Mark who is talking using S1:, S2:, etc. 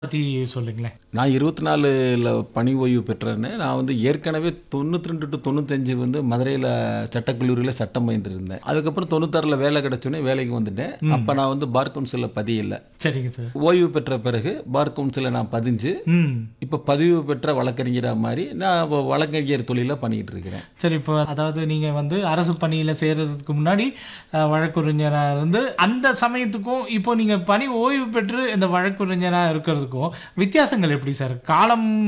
S1: பத்தி சொல்லுங்களேன்
S2: நான் இருபத்தி நாலுல பணி ஓய்வு பெற்றேன்னு நான் வந்து ஏற்கனவே தொண்ணூற்றி ரெண்டு டு தொண்ணூத்தஞ்சு வந்து மதுரையில் சட்டக்கல்லூரியில் சட்டம் பயின்று இருந்தேன் அதுக்கப்புறம் தொண்ணூத்தாறில் வேலை கிடைச்சோன்னே வேலைக்கு வந்துட்டேன் அப்போ நான் வந்து பார் கவுன்சிலில் பதியல
S1: சரிங்க சார்
S2: ஓய்வு பெற்ற பிறகு பார் கவுன்சிலில் நான் பதிஞ்சு
S1: ம்
S2: இப்போ பதிவு பெற்ற வழக்கறிஞராக மாதிரி நான் இப்போ வழக்கறிஞர் தொழிலில் பண்ணிக்கிட்டு இருக்கிறேன்
S1: சரி இப்போ அதாவது நீங்க வந்து அரசு பணியில சேர்றதுக்கு முன்னாடி அஹ், வழக்குரைஞரா இருந்து அந்த சமயத்துக்கும் இப்போ நீங்க பணி ஓய்வு பெற்று இந்த வழக்குரைஞரா இருக்கிறதுக்கும் வித்தியாசங்கள் எப்படி சார் காலம்